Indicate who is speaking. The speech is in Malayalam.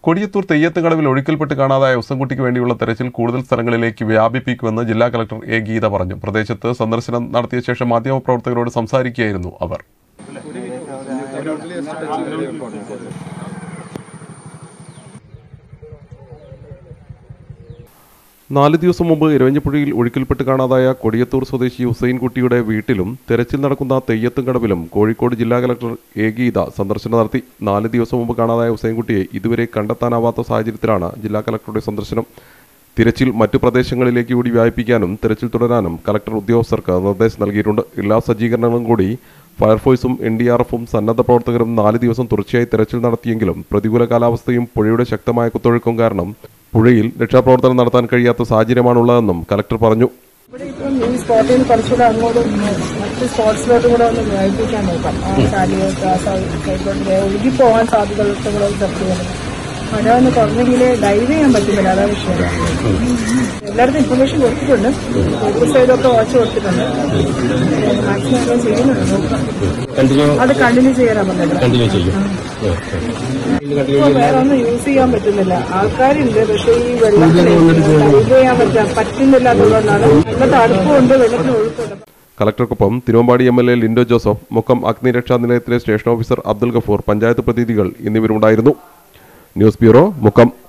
Speaker 1: കൊടിയത്തൂർ തെയ്യത്തുകടവിൽ ഒഴുക്കിൽപ്പെട്ട് കാണാതായ ഉസംകുട്ടിക്ക് വേണ്ടിയുള്ള തെരച്ചിൽ കൂടുതൽ സ്ഥലങ്ങളിലേക്ക് വ്യാപിപ്പിക്കുമെന്ന് ജില്ലാ കളക്ടർ എ ഗീത പറഞ്ഞു പ്രദേശത്ത് സന്ദർശനം നടത്തിയ ശേഷം മാധ്യമപ്രവർത്തകരോട് സംസാരിക്കുകയായിരുന്നു അവർ നാല് ദിവസം മുമ്പ് ഇരവഞ്ഞപ്പുഴയിൽ ഒഴുക്കിൽപ്പെട്ട് കാണാതായ കൊടിയത്തൂർ സ്വദേശി ഹുസൈൻകുട്ടിയുടെ വീട്ടിലും തെരച്ചിൽ നടക്കുന്ന തെയ്യത്തും കടവിലും കോഴിക്കോട് ജില്ലാ കലക്ടർ എ ഗീത സന്ദർശനം നടത്തി നാല് ദിവസം മുമ്പ് കാണാതായ ഹുസൈൻകുട്ടിയെ ഇതുവരെ കണ്ടെത്താനാവാത്ത സാഹചര്യത്തിലാണ് ജില്ലാ കലക്ടറുടെ സന്ദർശനം തിരച്ചിൽ മറ്റു പ്രദേശങ്ങളിലേക്ക് കൂടി വ്യാപിപ്പിക്കാനും തിരച്ചിൽ തുടരാനും കലക്ടർ ഉദ്യോഗസ്ഥർക്ക് നിർദ്ദേശം നൽകിയിട്ടുണ്ട് എല്ലാ സജ്ജീകരണങ്ങളും കൂടി ഫയർഫോഴ്സും എൻ ഡി ആർ എഫും സന്നദ്ധ പ്രവർത്തകരും നാല് ദിവസം തുടർച്ചയായി തെരച്ചിൽ നടത്തിയെങ്കിലും പ്രതികൂല കാലാവസ്ഥയും പുഴയുടെ ശക്തമായ കുത്തൊഴുക്കും കാരണം പുഴയിൽ രക്ഷാപ്രവർത്തനം നടത്താൻ കഴിയാത്ത സാഹചര്യമാണുള്ളതെന്നും കലക്ടർ പറഞ്ഞു
Speaker 2: ഇവിടെ ഇപ്പം ഈ സ്പോട്ടിൽ നിന്ന് കുറച്ചുകൂടെ അങ്ങോട്ടും മറ്റ് സ്പോട്സിലോട്ടും കൂടെ ഒന്ന് വ്യാപിപ്പിക്കാൻ നോക്കാം ആ ചാലിയോട്ട് ആ സൈഡിലോട്ട് ഒഴുകി പോകാൻ സാധ്യതകളൊക്കെ കൂടെ സെർച്ച് ചെയ്യണം മഴ ഒന്ന് കുറഞ്ഞെങ്കിൽ ഡൈവ് ചെയ്യാൻ പറ്റുന്നില്ല അതാ വിഷയം എല്ലായിടത്തും ഇൻഫർമേഷൻ കൊടുത്തിട്ടുണ്ട് ഫോക്കസ് ചെയ്തൊക്കെ വാച്ച് കൊടുത്തിട്ടുണ്ട് മാക്സിമം എല്ലാം ചെയ്യുന്നുണ്ട് നോക്കാം
Speaker 3: കണ്ടിന്യൂ
Speaker 2: അത് കണ്ടിന്യൂ ചെയ്യാനാ പറഞ്ഞത്
Speaker 3: കണ്ടിന്യൂ ചെയ്യും
Speaker 2: ഇപ്പൊ വേറെ ഒന്നും യൂസ് ചെയ്യാൻ പറ്റുന്നില്ല ആൾക്കാരുണ്ട് പക്ഷെ ഈ വെള്ളത്തിൽ ഡൈവ് ചെയ്യാൻ പറ്റാ പറ്റുന്നില്ല എന്നുള്ളതുകൊണ്ടാണ് വെള്ളത്തിൽ അടുപ്പമുണ്ട് വെള്ളത്തിന് ഒഴുക്കുണ്ട്
Speaker 1: കലക്ടർക്കൊപ്പം Thiruvambady M L A Lindo Joseph Mukkam അഗ്നിരക്ഷാ നിലയത്തിലെ സ്റ്റേഷൻ ഓഫീസർ അബ്ദുൽ ഗഫൂർ പഞ്ചായത്ത് പ്രതിനിധികൾ എന്നിവരുണ്ടായിരുന്നു ന്യൂസ് ബ്യൂറോ മുക്കം